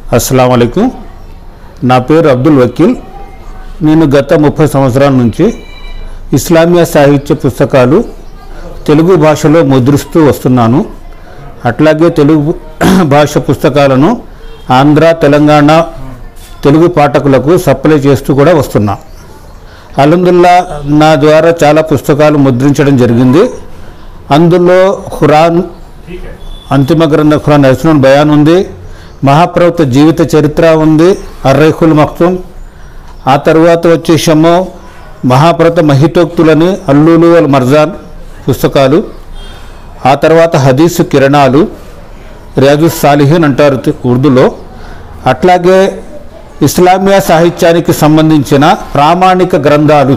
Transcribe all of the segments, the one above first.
అస్సలం అయికం నా పేరు అబ్దుల్ వకీల్ నేను గత ముప్పై సంవత్సరాల నుంచి ఇస్లామియా సాహిత్య పుస్తకాలు తెలుగు భాషలో ముద్రిస్తూ వస్తున్నాను అట్లాగే తెలుగు భాష పుస్తకాలను ఆంధ్ర తెలంగాణ తెలుగు పాఠకులకు సప్లై చేస్తూ కూడా వస్తున్నా అల్హమ్దుల్లా నా ద్వారా చాలా పుస్తకాలు ముద్రించడం జరిగింది అందులో ఖురాన్ అంతిమ గ్రంథ ఖురాన్ నరసింహన్ బయాన్ ఉంది మహాప్రవక్త జీవిత చరిత్ర ఉంది అర్రైఖుల్ మక్తుమ్ ఆ తర్వాత వచ్చేసాము మహాప్రవక్త మహితోక్తులని అల్లూలు అల్ మర్జాన్ పుస్తకాలు ఆ తర్వాత హదీసు కిరణాలు రియాజు సాలిహీన్ అంటారు తె- ఉర్దూలో అట్లాగే ఇస్లామియా సాహిత్యానికి సంబంధించిన ప్రామాణిక గ్రంథాలు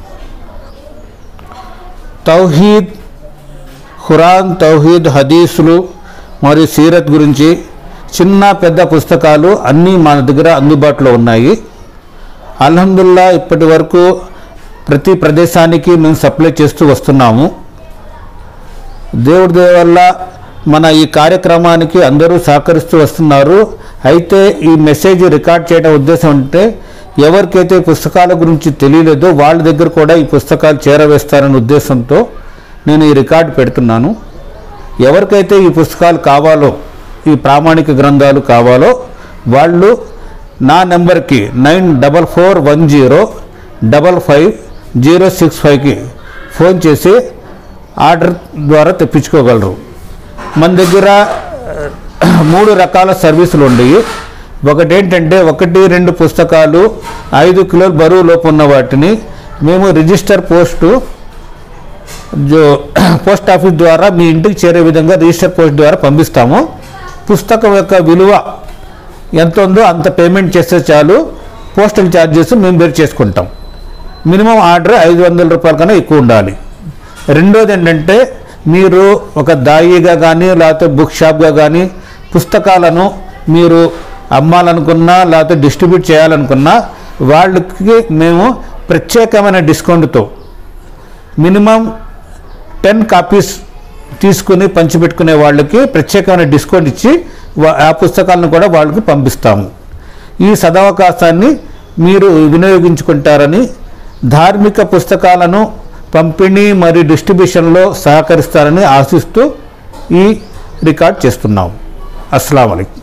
తౌహీద్ ఖురాన్ తౌహీద్ హదీసులు మరియు సీరత్ గురించి చిన్న పెద్ద పుస్తకాలు అన్నీ మన దగ్గర అందుబాటులో ఉన్నాయి అల్హమ్దుల్లా ఇప్పటి వరకు ప్రతి ప్రదేశానికి మేము సప్లై చేస్తూ వస్తున్నాము దేవుడి దయ వల్ల మన ఈ కార్యక్రమానికి అందరూ సహకరిస్తూ వస్తున్నారు అయితే ఈ మెసేజ్ రికార్డ్ చేయడం ఉద్దేశం అంటే ఎవరికైతే ఈ పుస్తకాల గురించి తెలియలేదో వాళ్ళ దగ్గర కూడా ఈ పుస్తకాలు చేరవేస్తారనే ఉద్దేశంతో నేను ఈ రికార్డు పెడుతున్నాను ఎవరికైతే ఈ పుస్తకాలు కావాలో ఈ ప్రామాణిక గ్రంథాలు కావాలో వాళ్ళు నా నెంబర్కి nine double four one zero double five zero six ఫైవ్కి ఫోన్ చేసి ఆర్డర్ ద్వారా తెప్పించుకోగలరు మన దగ్గర ఆ, మూడు రకాల సర్వీసులు ఉండయి ఒకటి ఏంటంటే ఒకటి రెండు పుస్తకాలు ఐదు కిలోల బరువు లోపు ఉన్న వాటిని మేము రిజిస్టర్ పోస్టు జో పోస్ట్ ఆఫీస్ ద్వారా మీ ఇంటికి చేరే విధంగా రిజిస్టర్ పోస్ట్ ద్వారా పంపిస్తాము పుస్తకం యొక్క విలువ ఎంత ఉందో అంత పేమెంట్ చేస్తే చాలు పోస్టల్ ఛార్జెస్ మేము బేర్ చేసుకుంటాం మినిమం ఆర్డర్ ఐదు వందల రూపాయల కన్నా ఎక్కువ ఉండాలి రెండోది ఏంటంటే మీరు ఒక దాయిగా కానీ లేకపోతే బుక్ షాప్గా కానీ పుస్తకాలను మీరు అమ్మాలనుకున్నా లేకపోతే డిస్ట్రిబ్యూట్ చేయాలనుకున్నా వాళ్ళకి మేము ప్రత్యేకమైన డిస్కౌంట్తో మినిమం టెన్ కాపీస్ తీసుకుని పంచిపెట్టుకునే వాళ్ళకి ప్రత్యేకమైన డిస్కౌంట్ ఇచ్చి వా- ఆ పుస్తకాలను కూడా వాళ్ళకి పంపిస్తాము ఈ సదవకాశాన్ని మీరు వినియోగించుకుంటారని ధార్మిక పుస్తకాలను పంపిణీ మరియు డిస్ట్రిబ్యూషన్లో సహకరిస్తారని ఆశిస్తూ ఈ రికార్డ్ చేస్తున్నాము అస్సలం అయికం